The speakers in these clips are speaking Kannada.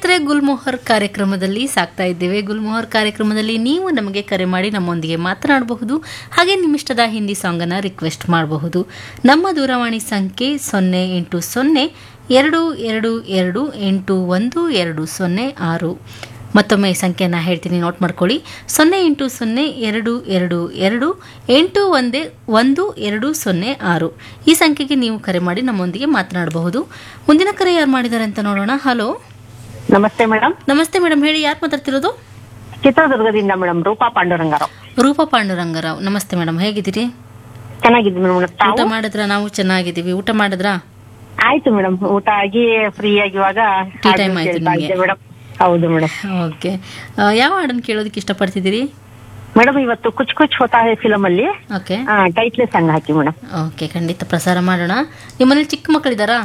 ಸ್ನೇಹಿತರೆ ಗುಲ್ಮೋಹರ್ ಕಾರ್ಯಕ್ರಮದಲ್ಲಿ ಸಾಕ್ತಾ ಇದ್ದೇವೆ ಗುಲ್ಮೋಹರ್ ಕಾರ್ಯಕ್ರಮದಲ್ಲಿ ನೀವು ನಮಗೆ ಕರೆ ಮಾಡಿ ನಮ್ಮೊಂದಿಗೆ ಮಾತನಾಡಬಹುದು ಹಾಗೆ ನಿಮ್ಮಿಷ್ಟದ ಹಿಂದಿ ಸಾಂಗನ್ನು ರಿಕ್ವೆಸ್ಟ್ ಮಾಡಬಹುದು ನಮ್ಮ ದೂರವಾಣಿ ಸಂಖ್ಯೆ ಸೊನ್ನೆ ಎಂಟು ಸೊನ್ನೆ ಎರಡು ಎರಡು ಎರಡು ಎಂಟು ಒಂದು ಎರಡು ಸೊನ್ನೆ ಆರು ಮತ್ತೊಮ್ಮೆ ಸಂಖ್ಯೆಯನ್ನು ಹೇಳ್ತೀನಿ ನೋಟ್ ಮಾಡ್ಕೊಳ್ಳಿ ಸೊನ್ನೆ ಎಂಟು ಸೊನ್ನೆ ಎರಡು ಎರಡು ಎರಡು ಎಂಟು ಒಂದೇ ಒಂದು ಎರಡು ಸೊನ್ನೆ ಆರು ಈ ಸಂಖ್ಯೆಗೆ ನೀವು ಕರೆ ಮಾಡಿ ನಮ್ಮೊಂದಿಗೆ ಮಾತನಾಡಬಹುದು ಮುಂದಿನ ಕರೆ ಯಾರು ಮಾಡಿದ್ದಾರೆ ಅಂತ ನೋಡೋಣ ಹಲೋ ನಮಸ್ತೆ ಮೇಡಮ್ ನಮಸ್ತೆ ಮೇಡಮ್ ಹೇಳಿ ಯಾರು ಮಾತಾಡ್ತಿರೋದು ಚಿತ್ರದುರ್ಗದಿಂದ ಮೇಡಮ್ ರೂಪಾ ಪಾಂಡುರಂಗರಾವ್ ರೂಪ ಪಾಂಡುರಂಗರಾವ್ ನಮಸ್ತೆ ಮೇಡಮ್ ಹೇಗಿದ್ದೀರಿ ಚೆನ್ನಾಗಿದ್ವಿ ಮೇಡಮ್ ಊಟ ತಾವು ಮಾಡಿದ್ರಾ ನಾವು ಚೆನ್ನಾಗಿದ್ದೀವಿ ಊಟ ಮಾಡಿದ್ರಾ ಆಯ್ತು ಮೇಡಮ್ ಊಟ ಆಗಿ ಫ್ರೀ ಆಗಿ ಇವಾಗ Tea time ಆಯ್ತು ನಿಮ್ಗೆ? ಮೇಡಮ್ ಹೌದು ಮೇಡಮ್ ಓಕೆ ಯಾವ ಹಾಡನ್ನು ಕೇಳೋದಕ್ಕೆ ಇಷ್ಟಪಡ್ತಿದ್ದೀರಿ ಮೇಡಮ್ ಇವತ್ತು ಕುಚ್ ಕುಚ್ ಹೋತಾ ಹೇ ಫಿಲಮ್ ಅಲ್ಲಿ ಓಕೆ ಟೈಟ್ಲೆ ಸಾಂಗ್ ಹಾಕಿ ಮೇಡಮ್ ಓಕೆ ಖಂಡಿತ ಪ್ರಸಾರ ಮಾಡೋಣ ನಿಮ್ಮನೇಲಿ ಚಿಕ್ಕ ಮಕ್ಕಳಿದ್ದಾರಾ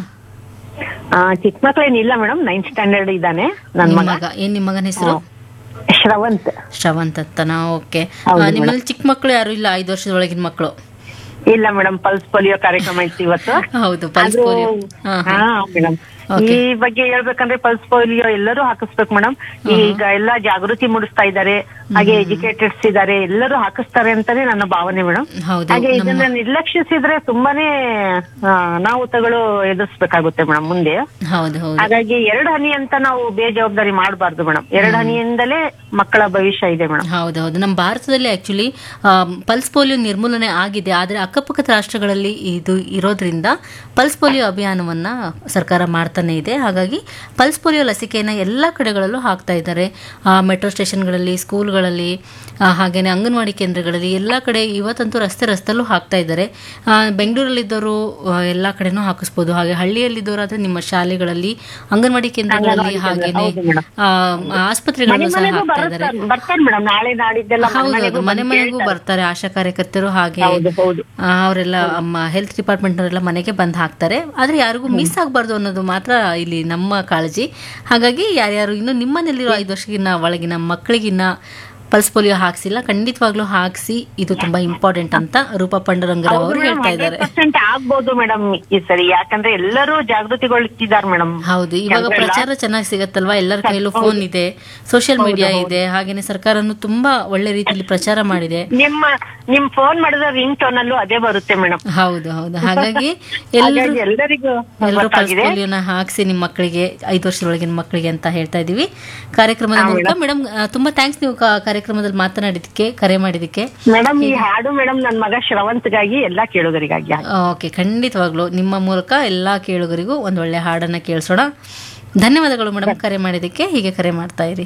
ಚಿಕ್ಕ ಮಕ್ಳೇನಿಲ್ಲ ಮೇಡಮ್ ನೈನ್ತ್ ಸ್ಟ್ಯಾಂಡರ್ಡ್ ಇದ್ದಾನೆ ನನ್ ನಿಮ್ಮ ಮಗ ಮಗ ಏನ್ ನಿಮ್ಮ ಮಗನ ಹೆಸರು ಶ್ರವಂತ್ ಶ್ರವಂತ್ ಅಂತನಾ ಓಕೆ ಹೌದು ನಿಮ್ಮಲ್ಲಿ ಚಿಕ್ಕ ಮಕ್ಕಳು ಯಾರು ಇಲ್ಲ ಐದು ವರ್ಷದೊಳಗಿನ ಮಕ್ಕಳು ಇಲ್ಲ ಮೇಡಮ್ ಪಲ್ಸ್ ಪೋಲಿಯೋ ಕಾರ್ಯಕ್ರಮ ಇತ್ತು ಇವತ್ತು ಹೌದು ಪಲ್ಸ್ ಅದು- ಪೋಲಿಯೋ ಹಾ, ಹಾ. ಹಾ ಮೇಡಮ್ Okay. ಈ ಬಗ್ಗೆ ಹೇಳ್ಬೇಕಂದ್ರೆ ಪಲ್ಸ್ ಪೋಲಿಯೋ ಎಲ್ಲರೂ ಹಾಕಿಸ್ಬೇಕು ಮೇಡಮ್ ಈಗ ಎಲ್ಲಾ ಜಾಗೃತಿ ಮೂಡಿಸ್ತಾ ಇದ್ದಾರೆ ಹಾಗೆ ಎಜುಕೇಟೆಡ್ಸ್ ಇದ್ದಾರೆ ಎಲ್ಲರೂ ಹಾಕಿಸ್ತಾರೆ ಅಂತಾನೆ ನನ್ನ ಭಾವನೆ ಮೇಡಮ್ ಹೌದು ಹಾಗೆ ನಮ್ಮ ಇದನ್ನ ನಿರ್ಲಕ್ಷಿಸಿದ್ರೆ ತುಂಬಾನೇ ಆ, ಅನಾಹುತಗಳು ಎದುರಿಸ್ಬೇಕಾಗುತ್ತೆ ಮೇಡಮ್ ಮುಂದೆ ಹೌದು ಹೌದು ಹಾಗಾಗಿ ಎರಡು ಹನಿ ಅಂತ ನಾವು ಬೇಜವಾಬ್ದಾರಿ ಮಾಡಬಾರ್ದು ಮೇಡಮ್ ಎರಡು ಹನಿಯಿಂದಲೇ ಮಕ್ಕಳ ಭವಿಷ್ಯ ಇದೆ ಮೇಡಮ್ ಹೌದು ಹೌದು ನಮ್ಮ ಭಾರತದಲ್ಲಿ ಆಕ್ಚುಲಿ ಪಲ್ಸ್ ಪೋಲಿಯೋ ನಿರ್ಮೂಲನೆ ಆಗಿದೆ ಆದರೆ ಅಕ್ಕಪಕ್ಕದ ರಾಷ್ಟ್ರಗಳಲ್ಲಿ ಇದು ಇರೋದ್ರಿಂದ ಪಲ್ಸ್ ಪೋಲಿಯೋ ಅಭಿಯಾನವನ್ನ ಸರ್ಕಾರ ಮಾಡ್ತಾನೆ ಇದೆ ಹಾಗಾಗಿ ಪಲ್ಸ್ ಪೋಲಿಯೋ ಲಸಿಕೆಯನ್ನು ಎಲ್ಲ ಕಡೆಗಳಲ್ಲೂ ಹಾಕ್ತಾ ಇದ್ದಾರೆ ಮೆಟ್ರೋ ಸ್ಟೇಷನ್ಗಳಲ್ಲಿ ಸ್ಕೂಲ್ಗಳಲ್ಲಿ ಆ, ಹಾಗೇನೆ ಅಂಗನವಾಡಿ ಕೇಂದ್ರಗಳಲ್ಲಿ ಎಲ್ಲ ಕಡೆ ಇವತ್ತಂತೂ ರಸ್ತೆ ರಸ್ತೆಲ್ಲೂ ಹಾಕ್ತಾ ಇದ್ದಾರೆ ಆ, ಬೆಂಗಳೂರಲ್ಲಿದ್ದವರು ಆ, ಎಲ್ಲ ಕಡೆನೂ ಹಾಕಿಸ್ಬೋದು ಹಾಗೆ ಹಳ್ಳಿಯಲ್ಲಿದ್ದವರಾದ್ರೆ ನಿಮ್ಮ ಶಾಲೆಗಳಲ್ಲಿ ಅಂಗನವಾಡಿ ಕೇಂದ್ರಗಳಲ್ಲಿ ಹಾಗೇನೆ ಹೌದು ಮೇಡಮ್. ಆ, ಆಸ್ಪತ್ರೆಗಳಲ್ಲೂ ಸಹ ಮನೆಗೂ ಹಾಕ್ತಾ ಇದ್ದಾರೆ ಬರ್ತಾರೆ ಬರ್ತಾರೆ ಮೇಡಮ್ ನಾಳೆ ನಾಡಿದ್ದೆಲ್ಲ ಮನೆ ಹೌದು ಮನೆಗೂ ಮನೆ ಬಂದು ಮನೆಗೂ ಕೇಳ್ತಾರೆ. ಬರ್ತಾರೆ ಆಶಾ ಕಾರ್ಯಕರ್ತರು ಹಾಗೆ ಹೌದು ಹೌದು ಆ, ಅವರೆಲ್ಲ ಹೆಲ್ತ್ ಡಿಪಾರ್ಟ್ಮೆಂಟ್ ಅವರೆಲ್ಲ ಮನೆಗೆ ಬಂದು ಹಾಕ್ತಾರೆ ಆದ್ರೆ ಯಾರಿಗೂ ಮಿಸ್ ಆಗಬಾರ್ದು ಅನ್ನೋದು ಮಾತ್ರ ಇಲ್ಲಿ ನಮ್ಮ ಕಾಳಜಿ ಹಾಗಾಗಿ ಯಾರ್ಯಾರು ಇನ್ನು ನಿಮ್ಮನೇಲಿರೋ ಐದು ವರ್ಷಗಿನ ಒಳಗಿನ ಮಕ್ಕಳಿಗಿನ್ನ ಪಲ್ಸ್ ಪೋಲಿಯೋ ಹಾಕ್ಸಿಲ್ಲ ಖಂಡಿತವಾಗ್ಲೂ ಹಾಕ್ಸಿ ಇದು ತುಂಬಾ ಇಂಪಾರ್ಟೆಂಟ್ ಅಂತ ರೂಪಾ ಪಂಡರಂಗರಾವ್ ಅವರು ಹೇಳ್ತಾ ಇದ್ದಾರೆ ಪರ್ಸೆಂಟ್ ಆಗ್ಬೋದು ಮೇಡಮ್ ಈ ಸರಿ ಯಾಕಂದ್ರೆ ಎಲ್ಲರೂ ಜಾಗೃತಿಗೊಳ್ತಿದ್ದಾರೆ ಮೇಡಮ್ ಹೌದು ಇವಾಗ ಕೆಲ್ಸ ಎಲ್ಲ- ಪ್ರಚಾರ ಚೆನ್ನಾಗಿ ಸಿಗತ್ತಲ್ವಾ ಎಲ್ಲರ ಕೈಯಲ್ಲೂ ಫೋನ್ ಇದೆ ಸೋಷಿಯಲ್ ಮೀಡಿಯಾ ಇದೆ ಹಾಗೇನೆ ಸರ್ಕಾರನು ತುಂಬಾ ಒಳ್ಳೆ ರೀತಿಯಲ್ಲಿ ಪ್ರಚಾರ ಮಾಡಿದೆ ನಿಮ್ಮ ನಿಮ್ ಫೋನ್ ಮಾಡಿದ ರಿಂಗ್ ಟೋನ್ ಅಲ್ಲೂ ಅದೇ ಬರುತ್ತೆ ಮೇಡಮ್ ಹೌದು ಹೌದು ಹಾಗಾಗಿ ಎಲ್ಲರೂ ಹಾಗಾಗಿ ಎಲ್ಲರಿಗೂ ಎಲ್ಲರೂ ಪಲ್ಸ್ ಗೊತ್ತಾಗಿದೆ ಪೋಲಿಯೋನ ಹಾಕ್ಸಿ ನಿಮ್ಮ ಮಕ್ಕಳಿಗೆ ಐದು ವರ್ಷದೊಳಗಿನ ಮಕ್ಕಳಿಗೆ ಅಂತ ಹೇಳ್ತಾ ಇದೀವಿ ಕಾರ್ಯಕ್ರಮದ ಮೂಲಕ ಮೇಡಮ್ ತುಂಬಾ ಥ್ಯಾಂಕ್ಸ್ ನೀವು ಕಾ- ಕಾರ್ಯಕ್ರಮದಲ್ಲಿ ಮಾತನಾಡಿದಕ್ಕೆ ಕರೆ ಮಾಡಿದಕ್ಕೆ ಮೇಡಮ್ ಈ ಹಾಡು ಮೇಡಮ್ ನನ್ ಮಗ ಶ್ರವಂತ್ಗಾಗಿ ಎಲ್ಲಾ ಕೇಳುಗರಿಗಾಗಿ ಹಾಡು. ಓಕೆ ಖಂಡಿತವಾಗ್ಲು ನಿಮ್ಮ ಮೂಲಕ ಎಲ್ಲಾ ಕೇಳುಗರಿಗೂ ಒಂದ್ ಒಳ್ಳೆ ಹಾಡನ್ನ ಕೇಳಿಸೋಣ ಧನ್ಯವಾದಗಳು ಮೇಡಮ್ ಕರೆ ಮಾಡಿದ್ದಕ್ಕೆ ಹೀಗೆ ಕರೆ ಮಾಡ್ತಾ ಇರಿ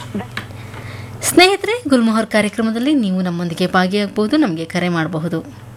ಸ್ನೇಹಿತರೆ ಗುಲ್ಮೋಹರ್ ಕಾರ್ಯಕ್ರಮದಲ್ಲಿ ನೀವು ನಮ್ಮೊಂದಿಗೆ ಭಾಗಿಯಾಗಬಹುದು ನಮಗೆ ಕರೆ ಮಾಡಬಹುದು